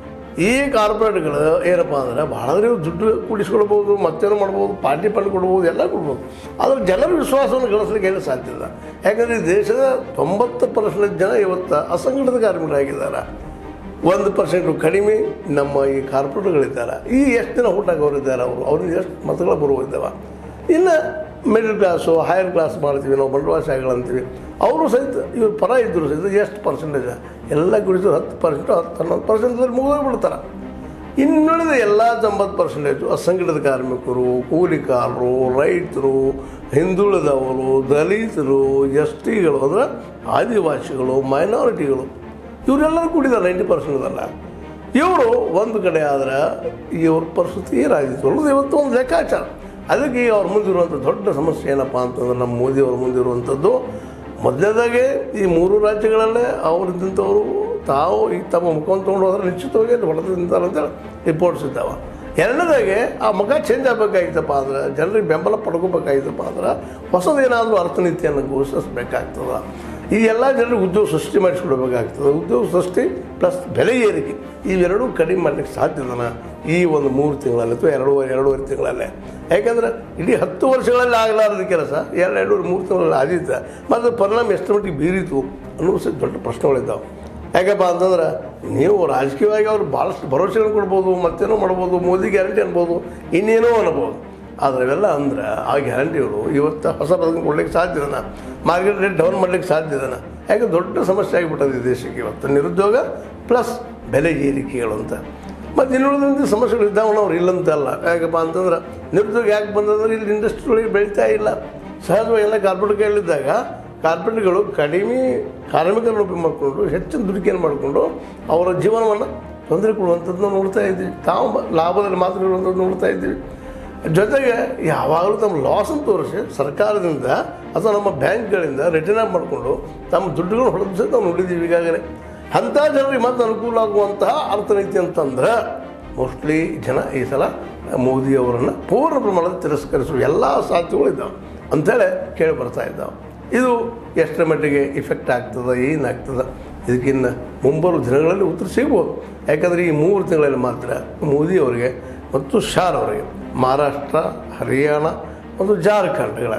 ಈ ಕಾರ್ಪೊರೇಟ್ಗಳು ಏನಪ್ಪ ಅಂದ್ರೆ ಭಾಳ ಇವ್ರು ದುಡ್ಡು ಕೂಡಿಸ್ಕೊಳ್ಬೋದು ಮತ್ತೇನು ಮಾಡ್ಬೋದು ಪಾರ್ಟಿ ಫಂಡ್ ಕೊಡ್ಬೋದು ಎಲ್ಲ ಕೊಡ್ಬೋದು ಆದರೆ ಜನರ ವಿಶ್ವಾಸವನ್ನು ಗಳಿಸ್ಲಿಕ್ಕೆ ಏನು ಸಾಧ್ಯ ಇಲ್ಲ ಯಾಕಂದರೆ ಈ ದೇಶದ ತೊಂಬತ್ತು ಪರ್ಸೆಂಟ್ ಜನ ಇವತ್ತು ಅಸಂಘಟಿತ ಕಾರ್ಮಿಕರಾಗಿದ್ದಾರೆ ಒಂದು ಪರ್ಸೆಂಟು ಕಡಿಮೆ ನಮ್ಮ ಈ ಕಾರ್ಪೊರೇಟ್ಗಳಿದ್ದಾರೆ ಈ ಎಷ್ಟು ದಿನ ಊಟಗೋರಿದ್ದಾರೆ ಅವರು ಅವ್ರಿಗೆ ಎಷ್ಟು ಮತಗಳು ಬರುವುದಿದ್ದಾವೆ ಇನ್ನು ಮಿಡಲ್ ಕ್ಲಾಸು ಹೈಯರ್ ಕ್ಲಾಸ್ ಮಾಡ್ತೀವಿ ನಾವು ಬಂಡವಾಳಶಾಹಿಗಳಂತೀವಿ ಅವರು ಸಹಿತ ಇವ್ರು ಪರ ಇದ್ದರು ಸಹಿತ ಎಷ್ಟು ಪರ್ಸೆಂಟೇಜ್ ಎಲ್ಲ ಕುಡಿದ್ರು ಹತ್ತು ಪರ್ಸೆಂಟು ಹತ್ತು ಹನ್ನೊಂದು ಪರ್ಸೆಂಟಲ್ಲಿ ಮುಗಿದೋಗ್ಬಿಡ್ತಾರೆ ಇನ್ನುಳಿದ ಎಲ್ಲ ತೊಂಬತ್ತು ಪರ್ಸೆಂಟೇಜು ಅಸಂಘಟಿತ ಕಾರ್ಮಿಕರು ಕೂಲಿಕಾರರು ರೈತರು ಹಿಂದುಳಿದವರು ದಲಿತರು ಎಸ್ ಟಿಗಳು ಅಂದರೆ ಆದಿವಾಸಿಗಳು ಮೈನಾರಿಟಿಗಳು ಇವರೆಲ್ಲರೂ ಕೂಡಿದ್ದಾರೆ ನೈಂಟಿ ಪರ್ಸೆಂಟ್ ಅದಲ್ಲ ಇವರು ಒಂದು ಕಡೆ ಆದ್ರೆ ಇವ್ರ ಪರಿಸ್ಥಿತಿ ಏನಾಗಿತ್ತು ಅನ್ನೋದು ಇವತ್ತು ಒಂದು ಲೆಕ್ಕಾಚಾರ ಅದಕ್ಕೆ ಈಗ ಅವ್ರ ಮುಂದಿರುವಂಥ ದೊಡ್ಡ ಸಮಸ್ಯೆ ಏನಪ್ಪ ಅಂತಂದ್ರೆ ನಮ್ಮ ಮೋದಿಯವ್ರ ಮುಂದಿರುವಂಥದ್ದು ಮೊದಲನೇದಾಗೆ ಈ ಮೂರು ರಾಜ್ಯಗಳಲ್ಲೇ ಅವರಿದ್ದಂಥವರು ತಾವು ಈ ತಮ್ಮ ಮುಖವನ್ನು ತೊಗೊಂಡು ಹೋದ್ರೆ ನಿಶ್ಚಿತವಾಗಿ ಅಲ್ಲಿ ಹೊಡೆದು ನಿಂತಾರೆ ಅಂತೇಳಿ ರಿಪೋರ್ಟ್ಸ್ ಇದ್ದಾವೆ ಎರಡನೇದಾಗೆ ಆ ಮುಖ ಚೇಂಜ್ ಆಗಬೇಕಾಗಿತ್ತಪ್ಪ ಅಂದ್ರೆ ಜನರಿಗೆ ಬೆಂಬಲ ಪಡ್ಕೋಬೇಕಾಗಿತ್ತಪ್ಪ ಅಂದ್ರೆ ಹೊಸದೇನಾದರೂ ಅರ್ಥನೀತಿಯನ್ನು ಘೋಷಿಸಬೇಕಾಗ್ತದೆ ಈ ಎಲ್ಲ ಜನರಿಗೆ ಉದ್ಯೋಗ ಸೃಷ್ಟಿ ಮಾಡಿಸ್ಕೊಡ್ಬೇಕಾಗ್ತದೆ ಉದ್ಯೋಗ ಸೃಷ್ಟಿ ಪ್ಲಸ್ ಬೆಲೆ ಏರಿಕೆ ಇವೆರಡೂ ಕಡಿಮೆ ಮಾಡಲಿಕ್ಕೆ ಸಾಧ್ಯದನ ಈ ಒಂದು ಮೂರು ತಿಂಗಳಲ್ಲಿ ಅಥವಾ ಎರಡೂವರೆ ಎರಡೂವರೆ ತಿಂಗಳಲ್ಲೇ ಯಾಕಂದ್ರೆ ಇಡೀ ಹತ್ತು ವರ್ಷಗಳಲ್ಲಿ ಆಗಲಾರದ ಕೆಲಸ ಎರಡು ಎರಡು ಮೂರು ತಿಂಗಳಲ್ಲಿ ಆದಿತ್ತು ಮತ್ತು ಪರಿಣಾಮ ಎಷ್ಟು ಮಟ್ಟಿಗೆ ಬೀರಿತು ಅನ್ನೋ ಸಹ ದೊಡ್ಡ ಪ್ರಶ್ನೆಗಳಿದ್ದಾವೆ ಯಾಕಪ್ಪ ಅಂತಂದ್ರೆ ನೀವು ರಾಜಕೀಯವಾಗಿ ಅವ್ರು ಭಾಳಷ್ಟು ಭರವಸೆಗಳು ಕೊಡ್ಬೋದು ಮತ್ತೇನೋ ಮಾಡ್ಬೋದು ಮೋದಿ ಗ್ಯಾರಂಟಿ ಅನ್ಬೋದು ಇನ್ನೇನೋ ಅನ್ಬೋದು ಆದರೆ ಇವೆಲ್ಲ ಅಂದ್ರೆ ಆ ಗ್ಯಾರಂಟಿಗಳು ಇವತ್ತು ಹೊಸ ಬದುಕು ಕೊಡ್ಲಿಕ್ಕೆ ಸಾಧ್ಯದನ ಮಾರ್ಕೆಟ್ ರೇಟ್ ಡೌನ್ ಮಾಡ್ಲಿಕ್ಕೆ ಸಾಧ್ಯದನ ಯಾಕೆ ದೊಡ್ಡ ಸಮಸ್ಯೆ ಆಗಿಬಿಟ್ಟದೆ ಈ ದೇಶಕ್ಕೆ ಇವತ್ತು ನಿರುದ್ಯೋಗ ಪ್ಲಸ್ ಬೆಲೆ ಏರಿಕೆಗಳು ಅಂತ ಮತ್ತು ಇನ್ನುಳಿದಂಥ ಸಮಸ್ಯೆಗಳು ಇದ್ದಾವಣ ಅವ್ರು ಇಲ್ಲಂತಲ್ಲ ಯಾಕಪ್ಪ ಅಂತಂದ್ರೆ ನಿರುದ್ಯೋಗ ಯಾಕೆ ಬಂದಂದ್ರೆ ಇಲ್ಲಿ ಇಂಡಸ್ಟ್ರಿಗಳಿಗೆ ಬೆಳೀತಾ ಇಲ್ಲ ಸಹಜವಾಗಿ ಎಲ್ಲ ಕಾರ್ಪೊರೇಟ್ ಕೈಯಲ್ಲಿದ್ದಾಗ ಕಾರ್ಪೊರೇಟ್ಗಳು ಕಡಿಮೆ ಕಾರ್ಮಿಕರನ್ನು ಉಪಯೋಗ ಮಾಡಿಕೊಂಡು ಹೆಚ್ಚಿನ ದುಡಿಕೆಯನ್ನು ಮಾಡಿಕೊಂಡು ಅವರ ಜೀವನವನ್ನು ತೊಂದರೆ ಕೊಡುವಂಥದ್ದನ್ನು ನೋಡ್ತಾ ಇದ್ದೀವಿ ತಾವು ಬ- ಲಾಭದಲ್ಲಿ ಮಾತ್ರ ಇರುವಂಥದ್ದು ನೋಡ್ತಾ ಇದ್ದೀವಿ ಜೊತೆಗೆ ಯಾವಾಗಲೂ ತಮ್ಮ ಲಾಸನ್ನು ತೋರಿಸಿ ಸರ್ಕಾರದಿಂದ ಅಥವಾ ನಮ್ಮ ಬ್ಯಾಂಕ್ಗಳಿಂದ ರಿಟರ್ನ್ ಮಾಡಿಕೊಂಡು ತಮ್ಮ ದುಡ್ಡುಗಳು ಹೊಡೆದು ಸಹಿತ ನಾವು ನೋಡಿದ್ದೀವಿ ಈಗಾಗಲೇ ಅಂಥ ಜನರಿಗೆ ಮತ್ತೆ ಅನುಕೂಲ ಆಗುವಂತಹ ಅರ್ಥನೀತಿ ಅಂತಂದ್ರೆ ಮೋಸ್ಟ್ಲಿ ಜನ ಈ ಸಲ ಮೋದಿಯವರನ್ನು ಪೂರ್ಣ ಪ್ರಮಾಣದ ತಿರಸ್ಕರಿಸುವ ಎಲ್ಲ ಸಾಧ್ಯತೆಗಳು ಇದ್ದಾವೆ ಅಂಥೇಳಿ ಕೇಳಿ ಬರ್ತಾ ಇದ್ದಾವೆ ಇದು ಎಷ್ಟರ ಮಟ್ಟಿಗೆ ಇಫೆಕ್ಟ್ ಆಗ್ತದೆ ಏನಾಗ್ತದೆ ಇದಕ್ಕಿನ್ನ ಮುಂಬರುವ ದಿನಗಳಲ್ಲಿ ಉತ್ತರ ಸಿಗ್ಬೋದು ಯಾಕಂದರೆ ಈ ಮೂರು ತಿಂಗಳಲ್ಲಿ ಮಾತ್ರ ಮೋದಿಯವರಿಗೆ ಮತ್ತು ಶಾರ್ ಅವರಿಗೆ ಮಹಾರಾಷ್ಟ್ರ ಹರಿಯಾಣ ಮತ್ತು ಜಾರ್ಖಂಡ್ಗಳಲ್ಲೇ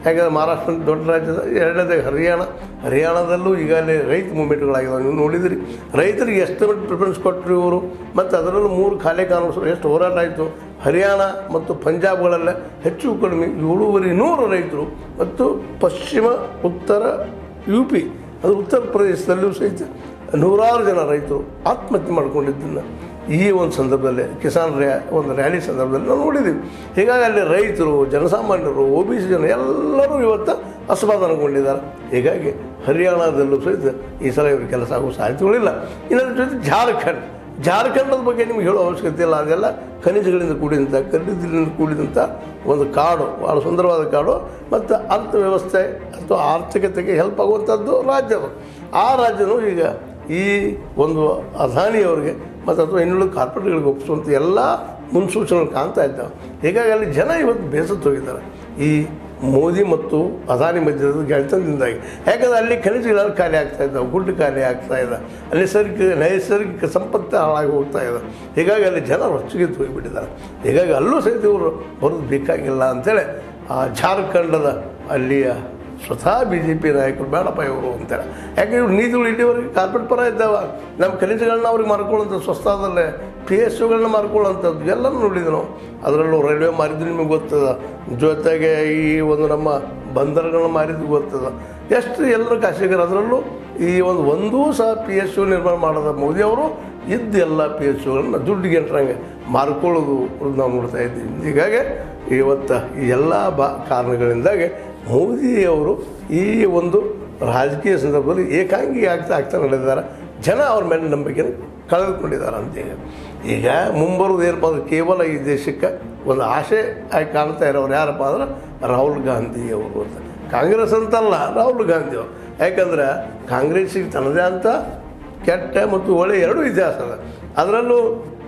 ಯಾಕಂದರೆ ಮಹಾರಾಷ್ಟ್ರ ದೊಡ್ಡ ರಾಜ್ಯದ ಎರಡನೇದಾಗಿ ಹರಿಯಾಣ ಹರಿಯಾಣದಲ್ಲೂ ಈಗಾಗಲೇ ರೈತ ಮೂಮೆಂಟ್ಗಳಾಗಿದ್ದಾವೆ ನೀವು ನೋಡಿದಿರಿ ರೈತರಿಗೆ ಎಷ್ಟು ಮಟ್ಟ ಪ್ರಿಫರೆನ್ಸ್ ಕೊಟ್ಟರು ಇವರು ಮತ್ತು ಅದರಲ್ಲೂ ಮೂರು ಖಾಲಿ ಕಾನೂನು ಎಷ್ಟು ಹೋರಾಟ ಆಯಿತು ಹರಿಯಾಣ ಮತ್ತು ಪಂಜಾಬ್ಗಳಲ್ಲೇ ಹೆಚ್ಚು ಕಡಿಮೆ ಏಳೂವರೆ ನೂರು ರೈತರು ಮತ್ತು ಪಶ್ಚಿಮ ಉತ್ತರ ಯು ಪಿ ಅದು ಉತ್ತರ ಪ್ರದೇಶದಲ್ಲೂ ಸಹಿತ ನೂರಾರು ಜನ ರೈತರು ಆತ್ಮಹತ್ಯೆ ಮಾಡ್ಕೊಂಡಿದ್ದನ್ನು ಈ ಒಂದು ಸಂದರ್ಭದಲ್ಲಿ ಕಿಸಾನ್ ರ್ಯಾ ಒಂದು ರ್ಯಾಲಿ ಸಂದರ್ಭದಲ್ಲಿ ನಾವು ನೋಡಿದ್ದೀವಿ ಹೀಗಾಗಿ ಅಲ್ಲಿ ರೈತರು ಜನಸಾಮಾನ್ಯರು ಒ ಬಿ ಸಿ ಜನ ಎಲ್ಲರೂ ಇವತ್ತು ಅಸಮಾಧಾನಗೊಂಡಿದ್ದಾರೆ ಹೀಗಾಗಿ ಹರಿಯಾಣದಲ್ಲೂ ಸಹಿತ ಈ ಸಲ ಇವ್ರ ಕೆಲಸ ಆಗುವ ಸಾಧ್ಯತೆಗಳಿಲ್ಲ ಇನ್ನೊಂದ್ರ ಜೊತೆ ಜಾರ್ಖಂಡ್ ಜಾರ್ಖಂಡದ ಬಗ್ಗೆ ನಿಮ್ಗೆ ಹೇಳೋ ಅವಶ್ಯಕತೆ ಇಲ್ಲ ಅದೆಲ್ಲ ಖನಿಜಗಳಿಂದ ಕೂಡಿದಂಥ ಖನಿಜಗಳಿಂದ ಕೂಡಿದಂಥ ಒಂದು ಕಾಡು ಭಾಳ ಸುಂದರವಾದ ಕಾಡು ಮತ್ತು ಅರ್ಥವ್ಯವಸ್ಥೆ ಅಥವಾ ಆರ್ಥಿಕತೆಗೆ ಹೆಲ್ಪ್ ಆಗುವಂಥದ್ದು ರಾಜ್ಯ ಅದು ಆ ರಾಜ್ಯನೂ ಈಗ ಈ ಒಂದು ಅದಾನಿಯವರಿಗೆ ಮತ್ತು ಅಥವಾ ಇನ್ನುಳಿದ ಕಾರ್ಪೊರೇಟ್ಗಳಿಗೆ ಒಪ್ಪಿಸುವಂಥ ಎಲ್ಲ ಮುನ್ಸೂಚನೆಗಳು ಕಾಣ್ತಾ ಇದ್ದಾವೆ ಹೀಗಾಗಿ ಅಲ್ಲಿ ಜನ ಇವತ್ತು ಬೇಸತ್ತು ಹೋಗಿದ್ದಾರೆ ಈ ಮೋದಿ ಮತ್ತು ಅದಾನಿ ಮಧ್ಯದ ಗೆಳೆತನದಿಂದಾಗಿ ಯಾಕಂದರೆ ಅಲ್ಲಿ ಖನಿಜಗಳೆಲ್ಲ ಖಾಲಿ ಆಗ್ತಾ ಇದ್ದಾವೆ ಗುಡ್ಡು ಖಾಲಿ ಆಗ್ತಾ ಇದೆ ಅಲ್ಲಿ ನೈಸರ್ಗಿಕ ನೈಸರ್ಗಿಕ ಸಂಪತ್ತು ಹಾಳಾಗಿ ಹೋಗ್ತಾ ಇದೆ ಹೀಗಾಗಿ ಅಲ್ಲಿ ಜನ ರೊಚ್ಚಿಗೆ ಹೋಗಿಬಿಟ್ಟಿದ್ದಾರೆ ಹೀಗಾಗಿ ಅಲ್ಲೂ ಸಹಿತ ಇವರು ಬರೋದು ಬೇಕಾಗಿಲ್ಲ ಅಂತೇಳಿ ಆ ಜಾರ್ಖಂಡದ ಅಲ್ಲಿಯ ಸ್ವತಃ ಬಿ ಜೆ ಪಿ ನಾಯಕರು ಬೇಡಪ್ಪ ಇವರು ಅಂತಾರೆ ಯಾಕೆ ಇವ್ರು ನೀತಿಗಳು ಇಲ್ಲಿವರೆಗೆ ಕಾರ್ಪೊರೇಟ್ ಪರ ಇದ್ದಾವ ನಮ್ಮ ಖನಿಜಗಳನ್ನ ಅವ್ರಿಗೆ ಮಾರ್ಕೊಳ್ಳೋಂಥ ಸ್ವಸ್ಥದಲ್ಲೇ ಪಿ ಎಸ್ ಯುಗಳನ್ನ ಮಾರ್ಕೊಳ್ಳೋಂಥದ್ದು ಎಲ್ಲನೂ ನೋಡಿದ್ವಿ ನಾವು ಅದರಲ್ಲೂ ರೈಲ್ವೆ ಮಾರಿದ್ದು ನಿಮಗೆ ಗೊತ್ತದ ಜೊತೆಗೆ ಈ ಒಂದು ನಮ್ಮ ಬಂದರುಗಳನ್ನ ಮಾರಿದ್ದು ಗೊತ್ತದ ಎಷ್ಟು ಎಲ್ಲರ ಖಾಸಗಿರು ಅದರಲ್ಲೂ ಈ ಒಂದು ಒಂದೂ ಸಹ ಪಿ ಎಸ್ ಯು ನಿರ್ಮಾಣ ಮಾಡೋದ ಮೋದಿ ಅವರು ಇದ್ದ ಎಲ್ಲ ಪಿ ಎಸ್ ಯುಗಳನ್ನ ದುಡ್ಡಿಗೆ ಎಂಟ್ರಂಗೆ ಮಾರ್ಕೊಳ್ಳೋದು ನಾವು ನೋಡ್ತಾ ಇದ್ದೀವಿ ಹೀಗಾಗಿ ಇವತ್ತು ಈ ಎಲ್ಲ ಬಾ ಕಾರಣಗಳಿಂದಾಗಿ ಮೋದಿಯವರು ಈ ಒಂದು ರಾಜಕೀಯ ಸಂದರ್ಭದಲ್ಲಿ ಏಕಾಂಗಿ ಆಗ್ತಾ ಆಗ್ತಾ ನಡೆದಿದ್ದಾರೆ ಜನ ಅವ್ರ ಮೇಲೆ ನಂಬಿಕೆನ ಕಳೆದುಕೊಂಡಿದ್ದಾರೆ ಅಂತೇಳಿ ಈಗ ಮುಂಬರೋದು ಏನಪ್ಪ ಅಂದ್ರೆ ಕೇವಲ ಈ ದೇಶಕ್ಕೆ ಒಂದು ಆಸೆ ಆಗಿ ಕಾಣ್ತಾ ಇರೋರು ಯಾರಪ್ಪ ಅಂದ್ರೆ ರಾಹುಲ್ ಗಾಂಧಿ ಅವರು ಅಂತ ಕಾಂಗ್ರೆಸ್ ಅಂತಲ್ಲ ರಾಹುಲ್ ಗಾಂಧಿ ಅವರು ಯಾಕಂದ್ರೆ ಕಾಂಗ್ರೆಸ್ಸಿಗೆ ತನ್ನದೇ ಅಂತ ಕೆಟ್ಟ ಮತ್ತು ಒಳ್ಳೆಯ ಎರಡೂ ಇತಿಹಾಸ ಅದ ಅದರಲ್ಲೂ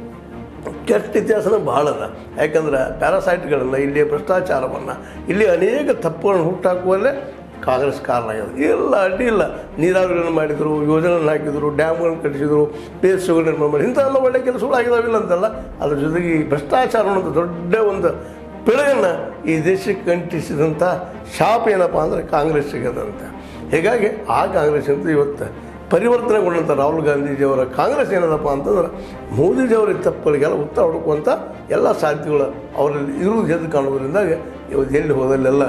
ಕೆಟ್ಟ ಇತಿಹಾಸನ ಭಾಳ ಅದ ಯಾಕಂದ್ರೆ ಪ್ಯಾರಾಸೈಟ್ಗಳನ್ನು ಇಲ್ಲಿ ಭ್ರಷ್ಟಾಚಾರವನ್ನು ಇಲ್ಲಿ ಅನೇಕ ತಪ್ಪುಗಳನ್ನು ಹುಟ್ಟಾಕುವಲ್ಲೇ ಕಾಂಗ್ರೆಸ್ ಕಾರಣ ಆಗಿದೆ ಇಲ್ಲ ಅಡ್ಡಿ ಇಲ್ಲ ನೀರಾವರಿಗಳನ್ನು ಮಾಡಿದರು ಯೋಜನೆಗಳನ್ನು ಹಾಕಿದರು ಡ್ಯಾಮ್ಗಳನ್ನು ಕಟ್ಟಿಸಿದರು ಪಿ ಎಸ್ ಸಿಗಳು ನಿರ್ಮಾಣ ಮಾಡಿ ಇಂಥವೆಲ್ಲ ಒಳ್ಳೆಯ ಕೆಲಸಗಳು ಆಗಿದಾವಿಲ್ಲ ಅಂತಲ್ಲ ಅದ್ರ ಜೊತೆಗೆ ಈ ಭ್ರಷ್ಟಾಚಾರ ಅನ್ನೋದು ದೊಡ್ಡ ಒಂದು ಪಿಳಗನ್ನು ಈ ದೇಶಕ್ಕೆ ಅಂಟಿಸಿದಂಥ ಶಾಪ ಏನಪ್ಪ ಅಂದರೆ ಕಾಂಗ್ರೆಸ್ಸಿಗೆ ಅದಂತ ಹೀಗಾಗಿ ಆ ಕಾಂಗ್ರೆಸ್ ಅಂತ ಇವತ್ತು ಪರಿವರ್ತನೆಗೊಂಡಂಥ ರಾಹುಲ್ ಗಾಂಧೀಜಿಯವರ ಕಾಂಗ್ರೆಸ್ ಏನದಪ್ಪ ಅಂತಂದ್ರೆ ಮೋದಿಜಿಯವರ ತಪ್ಪುಗಳಿಗೆಲ್ಲ ಉತ್ತರ ಹುಡುಕುವಂಥ ಎಲ್ಲ ಸಾಧ್ಯತೆಗಳು ಅವರಲ್ಲಿ ಇರುವುದು ಎದ್ದು ಕಾಣುವುದರಿಂದಾಗಿ ಇವತ್ತು ಎಲ್ಲಿ ಹೋದಲ್ಲೆಲ್ಲ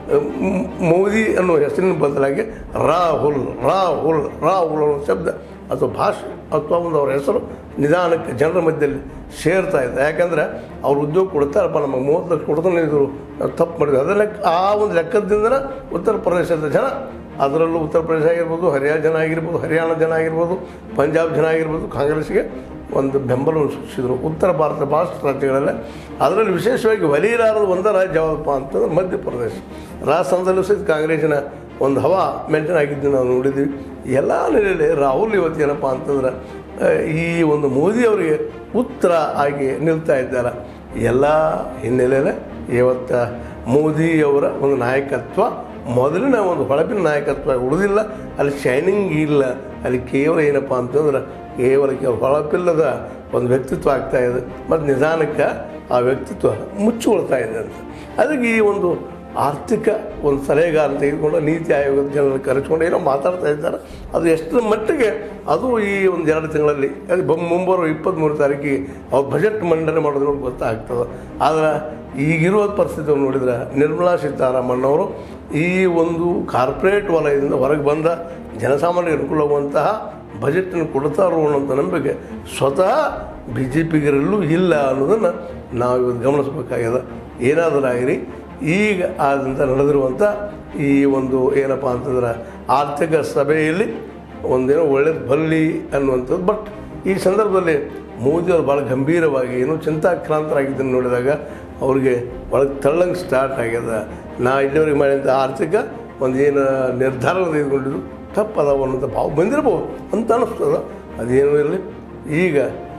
ಮ್- ಮೋದಿ ಅನ್ನೋ ಹೆಸರಿನ ಬದಲಾಗಿ ರಾಹುಲ್ ರಾಹುಲ್ ರಾಹುಲ್ ಅನ್ನೋ ಶಬ್ದ ಅಥವಾ ಭಾಷೆ ಅಥವಾ ಒಂದು ಅವ್ರ ಹೆಸರು ನಿಧಾನಕ್ಕೆ ಜನರ ಮಧ್ಯದಲ್ಲಿ ಸೇರ್ತಾ ಇದೆ ಯಾಕಂದರೆ ಅವ್ರು ಉದ್ಯೋಗ ಕೊಡ್ತಾರಪ್ಪ ನಮಗೆ ಮೂವತ್ತು ಲಕ್ಷ ಕೊಡ್ತಾನೆ ಇದ್ರು ನಾವು ತಪ್ಪು ಮಾಡಿದ್ವಿ ಅದರ ಲೆಕ್ಕ ಆ ಒಂದು ಲೆಕ್ಕದಿಂದನೇ ಉತ್ತರ ಪ್ರದೇಶದ ಜನ ಅದರಲ್ಲೂ ಉತ್ತರ ಪ್ರದೇಶ ಆಗಿರ್ಬೋದು ಹರಿಯಾಣ ಜನ ಆಗಿರ್ಬೋದು ಹರಿಯಾಣ ಜನ ಆಗಿರ್ಬೋದು ಪಂಜಾಬ್ ಜನ ಆಗಿರ್ಬೋದು ಕಾಂಗ್ರೆಸ್ಗೆ ಒಂದು ಬೆಂಬಲವನ್ನು ಸೂಚಿಸಿದರು ಉತ್ತರ ಭಾರತ ಭಾರತ ರಾಜ್ಯಗಳಲ್ಲೇ ಅದರಲ್ಲಿ ವಿಶೇಷವಾಗಿ ಒಲಿಯಲಾರದ ಒಂದೇ ರಾಜ್ಯ ಯಾವುದಪ್ಪ ಅಂತಂದ್ರೆ ಮಧ್ಯಪ್ರದೇಶ ರಾಜಸ್ಥಾನದಲ್ಲೂ ಸಹಿತ ಕಾಂಗ್ರೆಸ್ಸಿನ ಒಂದು ಹವಾ ಮೇಂಟೈನ್ ಆಗಿದ್ದು ನಾವು ನೋಡಿದ್ವಿ ಎಲ್ಲ ನೆಲೆಯಲ್ಲಿ ರಾಹುಲ್ ಇವತ್ತು ಏನಪ್ಪ ಅಂತಂದ್ರೆ ಆ, ಈ ಒಂದು ಮೋದಿ ಅವರಿಗೆ ಉತ್ತರ ಆಗಿ ನಿಲ್ತಾ ಇದ್ದಾರೆ ಎಲ್ಲ ಹಿನ್ನೆಲೆಯಲ್ಲೇ ಇವತ್ತು ಮೋದಿಯವರ ಒಂದು ನಾಯಕತ್ವ ಮೊದಲಿನ ಒಂದು ಹೊಳಪಿನ ನಾಯಕತ್ವ ಉಳಿದಿಲ್ಲ ಅಲ್ಲಿ ಶೈನಿಂಗ್ ಇಲ್ಲ ಅಲ್ಲಿ ಕೇವಲ ಏನಪ್ಪ ಅಂತಂದ್ರೆ ಕೇವಲ ಕೇವಲ ಹೊಳಪಿಲ್ಲದ ಒಂದು ವ್ಯಕ್ತಿತ್ವ ಆಗ್ತಾ ಇದೆ ಮತ್ತು ನಿಧಾನಕ್ಕೆ ಆ ವ್ಯಕ್ತಿತ್ವ ಮುಚ್ಚಿಕೊಳ್ತಾ ಇದೆ ಅಂತ ಅದಕ್ಕೆ ಈ ಒಂದು ಆರ್ಥಿಕ ಒಂದು ಸಲಹೆಗಾರ ತೆಗೆದುಕೊಂಡು ನೀತಿ ಆಯೋಗದ ಜನರನ್ನು ಕರೆಸ್ಕೊಂಡು ಏನೋ ಮಾತಾಡ್ತಾ ಇದ್ದಾರೆ ಅದು ಎಷ್ಟರ ಮಟ್ಟಿಗೆ ಅದು ಈ ಒಂದು ಎರಡು ತಿಂಗಳಲ್ಲಿ ಅದು ಬ ಮುಂಬರುವ ಇಪ್ಪತ್ತ್ಮೂರು ತಾರೀಕಿಗೆ ಅವ್ರು ಬಜೆಟ್ ಮಂಡನೆ ಮಾಡೋದು ನೋಡಿ ಗೊತ್ತಾಗ್ತದೆ ಆದರೆ ಈಗಿರುವ ಪರಿಸ್ಥಿತಿ ನೋಡಿದ್ರೆ ನಿರ್ಮಲಾ ಸೀತಾರಾಮನ್ ಅವರು ಈ ಒಂದು ಕಾರ್ಪೊರೇಟ್ ವಲಯದಿಂದ ಹೊರಗೆ ಬಂದ ಜನಸಾಮಾನ್ಯರಿಗೆ ಅನುಕೂಲವಾಗುವಂತಹ ಬಜೆಟನ್ನು ಕೊಡ್ತಾರೋ ಅನ್ನೋಂಥ ನಂಬಿಕೆ ಸ್ವತಃ ಬಿ ಜೆ ಪಿಗರಲ್ಲೂ ಇಲ್ಲ ಅನ್ನೋದನ್ನು ನಾವು ಇವತ್ತು ಗಮನಿಸಬೇಕಾಗ್ಯದ ಏನಾದರೂ ಆಗಿರಿ ಈಗ ಆದಂಥ ನಡೆದಿರುವಂಥ ಈ ಒಂದು ಏನಪ್ಪ ಅಂತಂದ್ರೆ ಆರ್ಥಿಕ ಸಭೆಯಲ್ಲಿ ಒಂದೇನೋ ಒಳ್ಳೇದು ಬರಲಿ ಅನ್ನುವಂಥದ್ದು ಬಟ್ ಈ ಸಂದರ್ಭದಲ್ಲಿ ಮೋದಿಯವರು ಭಾಳ ಗಂಭೀರವಾಗಿ ಏನೋ ಚಿಂತಾಕ್ರಾಂತರಾಗಿದ್ದನ್ನು ನೋಡಿದಾಗ ಅವ್ರಿಗೆ ಒಳಗೆ ತಳ್ಳಂಗೆ ಸ್ಟಾರ್ಟ್ ಆಗ್ಯದ ನಾ ಇಲ್ಲಿವರೆಗೆ ಮಾಡಿದಂಥ ಆರ್ಥಿಕ ಒಂದು ಏನು ನಿರ್ಧಾರ ತೆಗೆದುಕೊಂಡಿದ್ದು ತಪ್ಪದಾವ ಅನ್ನೋಂಥ ಭಾವ ಬಂದಿರ್ಬೋದು ಅಂತ ಅನ್ನಿಸ್ತದ ಅದೇನೂ ಇರಲಿ ಈಗ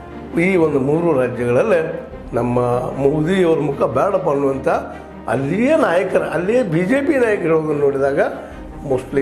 ಈ ಒಂದು ಮೂರು ರಾಜ್ಯಗಳಲ್ಲೇ ನಮ್ಮ ಮೋದಿಯವ್ರ ಮುಖ ಬೇಡಪ್ಪ ಅನ್ನುವಂಥ ಅಲ್ಲಿಯೇ ನಾಯಕರ ಅಲ್ಲಿಯೇ ಬಿ ಜೆ ಪಿ ನಾಯಕರು ನೋಡಿದಾಗ ಮೋಸ್ಟ್ಲಿ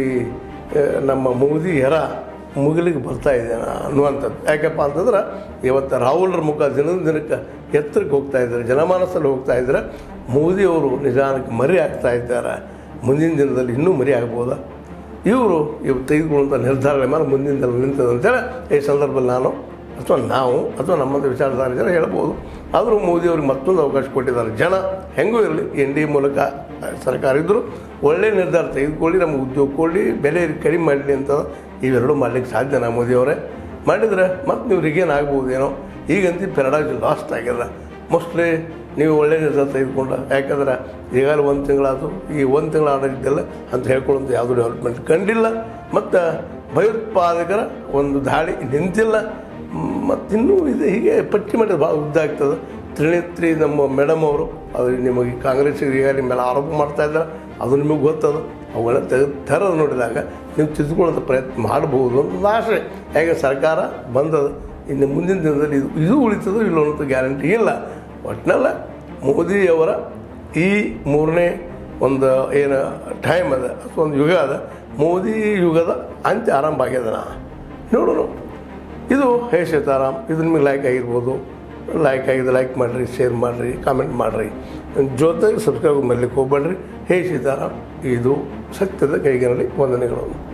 ನಮ್ಮ ಮೋದಿ ಹೆರ ಮುಗಿಲಿಗೆ ಬರ್ತಾ ಇದೆ ಅನ್ನುವಂಥದ್ದು ಯಾಕಪ್ಪ ಅಂತಂದ್ರೆ ಇವತ್ತು ರಾಹುಲ್ರ ಮುಖ ದಿನದ ದಿನಕ್ಕೆ ಎತ್ತರಕ್ಕೆ ಹೋಗ್ತಾ ಇದ್ದಾರೆ ಜನಮಾನಸದಲ್ಲಿ ಹೋಗ್ತಾ ಇದ್ದಾರೆ ಮೋದಿಯವರು ನಿಧಾನಕ್ಕೆ ಮರಿ ಆಗ್ತಾ ಇದ್ದಾರೆ ಮುಂದಿನ ದಿನದಲ್ಲಿ ಇನ್ನೂ ಮರಿ ಆಗ್ಬೋದಾ ಇವರು ಇವು ತೆಗೆದುಕೊಳ್ಳುವಂಥ ನಿರ್ಧಾರಗಳ ಮೇಲೆ ಮುಂದಿನ ದಿನ ನಿಂತದೆ ಅಂತೇಳಿ ಈ ಸಂದರ್ಭದಲ್ಲಿ ನಾನು ಅಥವಾ ನಾವು ಅಥವಾ ನಮ್ಮಂಥ ವಿಚಾರಧಾರೆ ಜನ ಹೇಳ್ಬೋದು ಆದರೂ ಮೋದಿಯವ್ರಿಗೆ ಮತ್ತೊಂದು ಅವಕಾಶ ಕೊಟ್ಟಿದ್ದಾರೆ ಜನ ಹೆಂಗೂ ಇರಲಿ ಎನ್ ಡಿ ಮೂಲಕ ಸರ್ಕಾರ ಇದ್ದರೂ ಒಳ್ಳೆಯ ನಿರ್ಧಾರ ತೆಗೆದುಕೊಳ್ಳಿ ನಮಗೆ ಉದ್ಯೋಗ ಕೊಡಲಿ ಬೆಲೆ ಕಡಿಮೆ ಮಾಡಲಿ ಅಂತ ಇವೆರಡೂ ಮಾಡಲಿಕ್ಕೆ ಸಾಧ್ಯನಾ ಮೋದಿಯವರೇ ಮಾಡಿದರೆ ಮತ್ತೆ ನೀವು ರಿಗೇನ್ ಆಗ್ಬೋದೇನೋ ಈಗಂತೂ ಪೆರಡಾಜ್ ಲಾಸ್ಟ್ ಆಗ್ಯದ ಮೋಸ್ಟ್ಲಿ ನೀವು ಒಳ್ಳೆಯ ನಿರ್ಧಾರ ತೆಗೆದುಕೊಂಡ ಯಾಕಂದ್ರೆ ಈಗಾಗಲೇ ಒಂದು ತಿಂಗಳಾಯ್ತು ಈ ಒಂದು ತಿಂಗಳ ಆಡಳಿತಲ್ಲ ಅಂತ ಹೇಳ್ಕೊಳ್ಳೋಂಥ ಯಾವುದೂ ಡೆವಲಪ್ಮೆಂಟ್ ಕಂಡಿಲ್ಲ ಮತ್ತು ಭಯೋತ್ಪಾದಕರ ಒಂದು ದಾಳಿ ನಿಂತಿಲ್ಲ ಮತ್ತಿನ್ನೂ ಇದು ಹೀಗೆ ಪಟ್ಟಿ ಮಾಡಿದ್ರೆ ಭಾಳ ಉದ್ದ ಆಗ್ತದೆ ತ್ರಿನೇತ್ರಿ ನಮ್ಮ ಮೇಡಮ್ ಅವರು ಅದು ನಿಮಗೆ ಕಾಂಗ್ರೆಸ್ಸಿಗೆ ಈಗ ನಿಮ್ಮ ಮೇಲೆ ಆರೋಪ ಮಾಡ್ತಾ ಇದ್ದಾರೆ ಅದು ನಿಮಗೆ ಗೊತ್ತದ ಅವುಗಳ ತೆಗೆದು ತೆರೆದು ನೋಡಿದಾಗ ನೀವು ತಿದ್ದುಕೊಳ್ಳೋಂಥ ಪ್ರಯತ್ನ ಮಾಡಬಹುದು ಅಂತ ಆಸೆ ಹೇಗೆ ಸರ್ಕಾರ ಬಂದದ ಇನ್ನು ಮುಂದಿನ ದಿನದಲ್ಲಿ ಇದು ಇದು ಉಳಿತದೋ ಇಲ್ಲೋ ಅಂತ ಗ್ಯಾರಂಟಿ ಇಲ್ಲ ಒಟ್ಟಿನಲ್ಲ ಮೋದಿಯವರ ಈ ಮೂರನೇ ಒಂದು ಏನು ಟೈಮ್ ಅದ ಅಥವಾ ಒಂದು ಯುಗ ಅದ ಮೋದಿ ಯುಗದ ಅಂತ್ಯ ಆರಂಭ ಆಗ್ಯದ ನಾ ನೋಡೋಣ ಇದು ಹೇ ಸೀತಾರಾಮ್ ಇದು ನಿಮಗೆ ಲೈಕ್ ಆಗಿರ್ಬೋದು ಲೈಕ್ ಆಗಿದೆ ಲೈಕ್ ಮಾಡಿರಿ ಶೇರ್ ಮಾಡಿರಿ ಕಾಮೆಂಟ್ ಮಾಡಿರಿ ಜೊತೆಗೆ ಸಬ್ಸ್ಕ್ರೈಬ್ ಮಾಡಲಿಕ್ಕೆ ಹೋಗ್ಬೇಡ್ರಿ ಹೇ ಸೀತಾರಾಮ್ ಇದು ಸತ್ಯದ ಕೈಗಿರಲಿ ವಂದನೆಗಳು